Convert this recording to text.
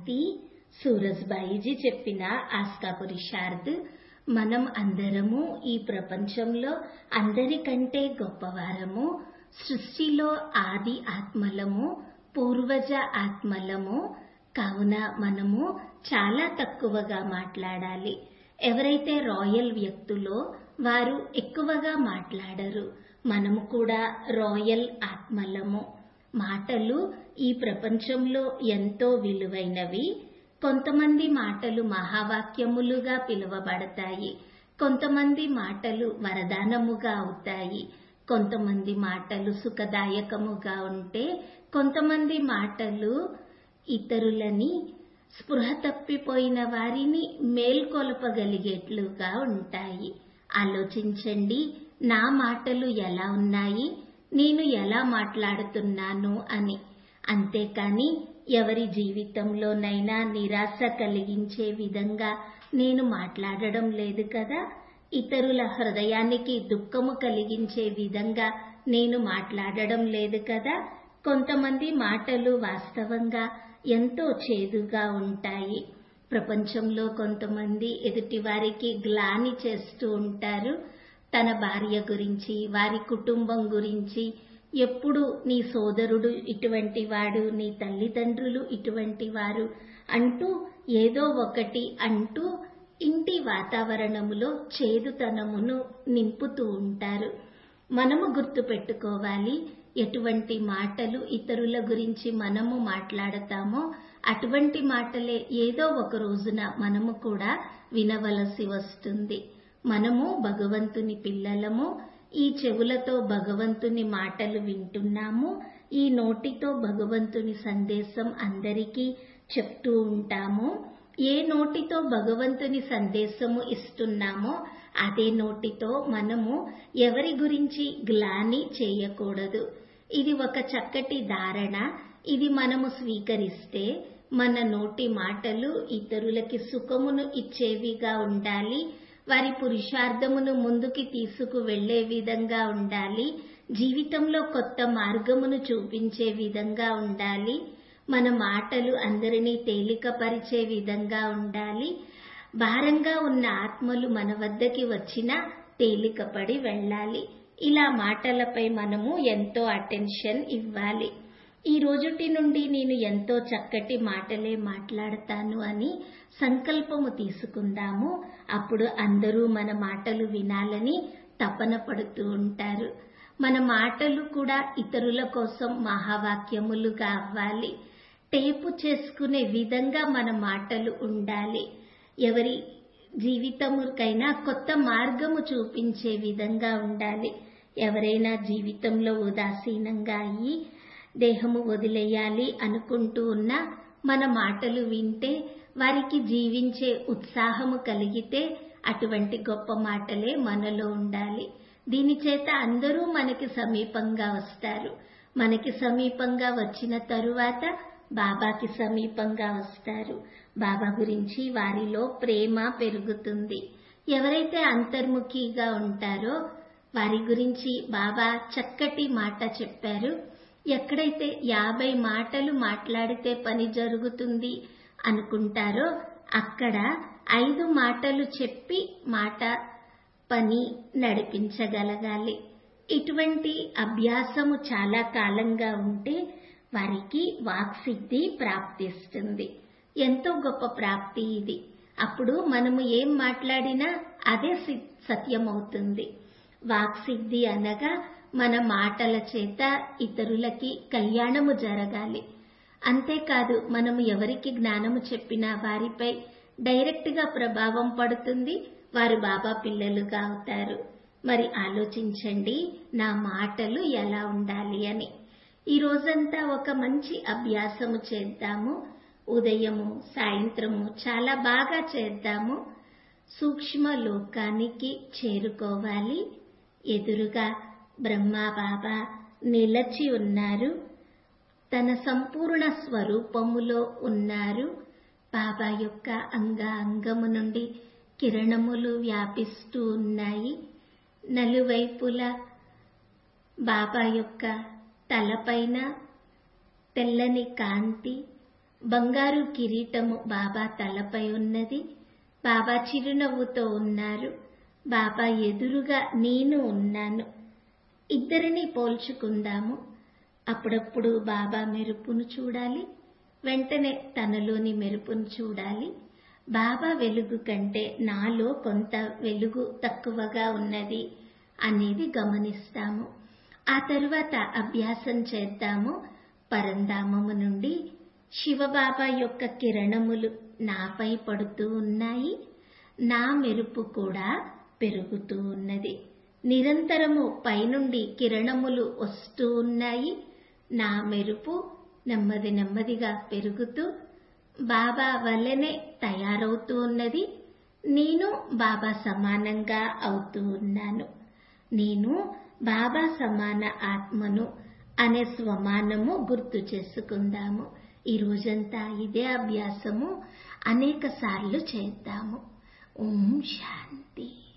శాంతి సూరజ్బాయిజీ చెప్పిన ఆస్కా పురుషార్థ్ మనం అందరము ఈ ప్రపంచంలో అందరికంటే గొప్పవారము సృష్టిలో ఆది ఆత్మలము పూర్వజ ఆత్మలము కావున మనము చాలా తక్కువగా మాట్లాడాలి ఎవరైతే రాయల్ వ్యక్తులో వారు ఎక్కువగా మాట్లాడరు మనము కూడా రాయల్ ఆత్మలము మాటలు ఈ ప్రపంచంలో ఎంతో విలువైనవి కొంతమంది మాటలు మహావాక్యములుగా పిలువబడతాయి కొంతమంది మాటలు వరదానముగా అవుతాయి కొంతమంది మాటలు సుఖదాయకముగా ఉంటే కొంతమంది మాటలు ఇతరులని స్పృహ తప్పిపోయిన వారిని మేల్కొలపగలిగేట్లుగా ఉంటాయి ఆలోచించండి నా మాటలు ఎలా ఉన్నాయి నేను ఎలా మాట్లాడుతున్నాను అని అంతేకాని ఎవరి జీవితంలోనైనా నిరాశ కలిగించే విధంగా నేను మాట్లాడడం లేదు కదా ఇతరుల హృదయానికి దుఃఖము కలిగించే విధంగా నేను మాట్లాడడం లేదు కదా కొంతమంది మాటలు వాస్తవంగా ఎంతో చేదుగా ఉంటాయి ప్రపంచంలో కొంతమంది ఎదుటివారికి గ్లాని చేస్తూ ఉంటారు తన భార్య గురించి వారి కుటుంబం గురించి ఎప్పుడు నీ సోదరుడు ఇటువంటి వాడు నీ తల్లిదండ్రులు ఇటువంటి వారు అంటూ ఏదో ఒకటి అంటూ ఇంటి వాతావరణములో చేదుతనమును నింపుతూ ఉంటారు మనము గుర్తుపెట్టుకోవాలి ఎటువంటి మాటలు ఇతరుల గురించి మనము మాట్లాడతామో అటువంటి మాటలే ఏదో ఒక రోజున మనము కూడా వినవలసి వస్తుంది మనము భగవంతుని పిల్లలము ఈ చెవులతో భగవంతుని మాటలు వింటున్నాము ఈ నోటితో భగవంతుని సందేశం అందరికీ చెప్తూ ఉంటాము ఏ నోటితో భగవంతుని సందేశము ఇస్తున్నామో అదే నోటితో మనము ఎవరి గురించి గ్లాని చేయకూడదు ఇది ఒక చక్కటి ధారణ ఇది మనము స్వీకరిస్తే మన నోటి మాటలు ఇతరులకి సుఖమును ఇచ్చేవిగా ఉండాలి వారి పురుషార్థమును ముందుకి తీసుకు వెళ్లే విధంగా ఉండాలి జీవితంలో కొత్త మార్గమును చూపించే విధంగా ఉండాలి మన మాటలు అందరినీ తేలికపరిచే విధంగా ఉండాలి భారంగా ఉన్న ఆత్మలు మన వద్దకి వచ్చినా తేలికపడి వెళ్ళాలి ఇలా మాటలపై మనము ఎంతో అటెన్షన్ ఇవ్వాలి ఈ రోజుటి నుండి నేను ఎంతో చక్కటి మాటలే మాట్లాడతాను అని సంకల్పము తీసుకుందాము అప్పుడు అందరూ మన మాటలు వినాలని తపన పడుతూ ఉంటారు మన మాటలు కూడా ఇతరుల కోసం మహావాక్యములుగా అవ్వాలి టేపు చేసుకునే విధంగా మన మాటలు ఉండాలి ఎవరి జీవితముకైనా కొత్త మార్గము చూపించే విధంగా ఉండాలి ఎవరైనా జీవితంలో ఉదాసీనంగా అయ్యి దేహము వదిలేయాలి అనుకుంటూ ఉన్నా మన మాటలు వింటే వారికి జీవించే ఉత్సాహము కలిగితే అటువంటి గొప్ప మాటలే మనలో ఉండాలి దీని చేత అందరూ మనకి సమీపంగా వస్తారు మనకి సమీపంగా వచ్చిన తరువాత బాబాకి సమీపంగా వస్తారు బాబా గురించి వారిలో ప్రేమ పెరుగుతుంది ఎవరైతే అంతర్ముఖిగా ఉంటారో వారి గురించి బాబా చక్కటి మాట చెప్పారు ఎక్కడైతే యాభై మాటలు మాట్లాడితే పని జరుగుతుంది అనుకుంటారో అక్కడ ఐదు మాటలు చెప్పి మాట పని నడిపించగలగాలి ఇటువంటి అభ్యాసము చాలా కాలంగా ఉంటే వారికి వాక్సిద్ధి ప్రాప్తిస్తుంది ఎంతో గొప్ప ప్రాప్తి ఇది అప్పుడు మనము ఏం మాట్లాడినా అదే సత్యమవుతుంది వాక్సిద్ధి అనగా మన మాటల చేత ఇతరులకి కళ్యాణము జరగాలి అంతేకాదు మనము ఎవరికి జ్ఞానము చెప్పినా వారిపై డైరెక్ట్ గా ప్రభావం పడుతుంది వారు బాబా పిల్లలుగా అవుతారు మరి ఆలోచించండి నా మాటలు ఎలా ఉండాలి అని ఈ రోజంతా ఒక మంచి అభ్యాసము చేద్దాము ఉదయము సాయంత్రము చాలా బాగా చేద్దాము సూక్ష్మ లోకానికి చేరుకోవాలి ఎదురుగా బ్రహ్మా బాబా నిలచి ఉన్నారు తన సంపూర్ణ స్వరూపములో ఉన్నారు బాబా యొక్క అంగ అంగము నుండి కిరణములు వ్యాపిస్తూ ఉన్నాయి నలువైపుల బాబా యొక్క తలపైన తెల్లని కాంతి బంగారు కిరీటము బాబా తలపై ఉన్నది బాబా చిరునవ్వుతో ఉన్నారు బాబా ఎదురుగా నేను ఉన్నాను ఇద్దరిని పోల్చుకుందాము అప్పుడప్పుడు బాబా మెరుపును చూడాలి వెంటనే తనలోని మెరుపును చూడాలి బాబా వెలుగు కంటే నాలో కొంత వెలుగు తక్కువగా ఉన్నది అనేది గమనిస్తాము ఆ తరువాత అభ్యాసం చేద్దాము పరంధామము నుండి శివబాబా యొక్క కిరణములు నాపై పడుతూ ఉన్నాయి నా మెరుపు కూడా పెరుగుతూ ఉన్నది నిరంతరము పైనుండి కిరణములు వస్తూ ఉన్నాయి నా మెరుపు నెమ్మది నెమ్మదిగా పెరుగుతూ బాబా వల్లనే తయారవుతూ ఉన్నది నేను బాబా సమానంగా అవుతూ ఉన్నాను నేను బాబా సమాన ఆత్మను అనే స్వమానము గుర్తు చేసుకుందాము ఈ రోజంతా ఇదే అభ్యాసము అనేక సార్లు చేద్దాము ఓం శాంతి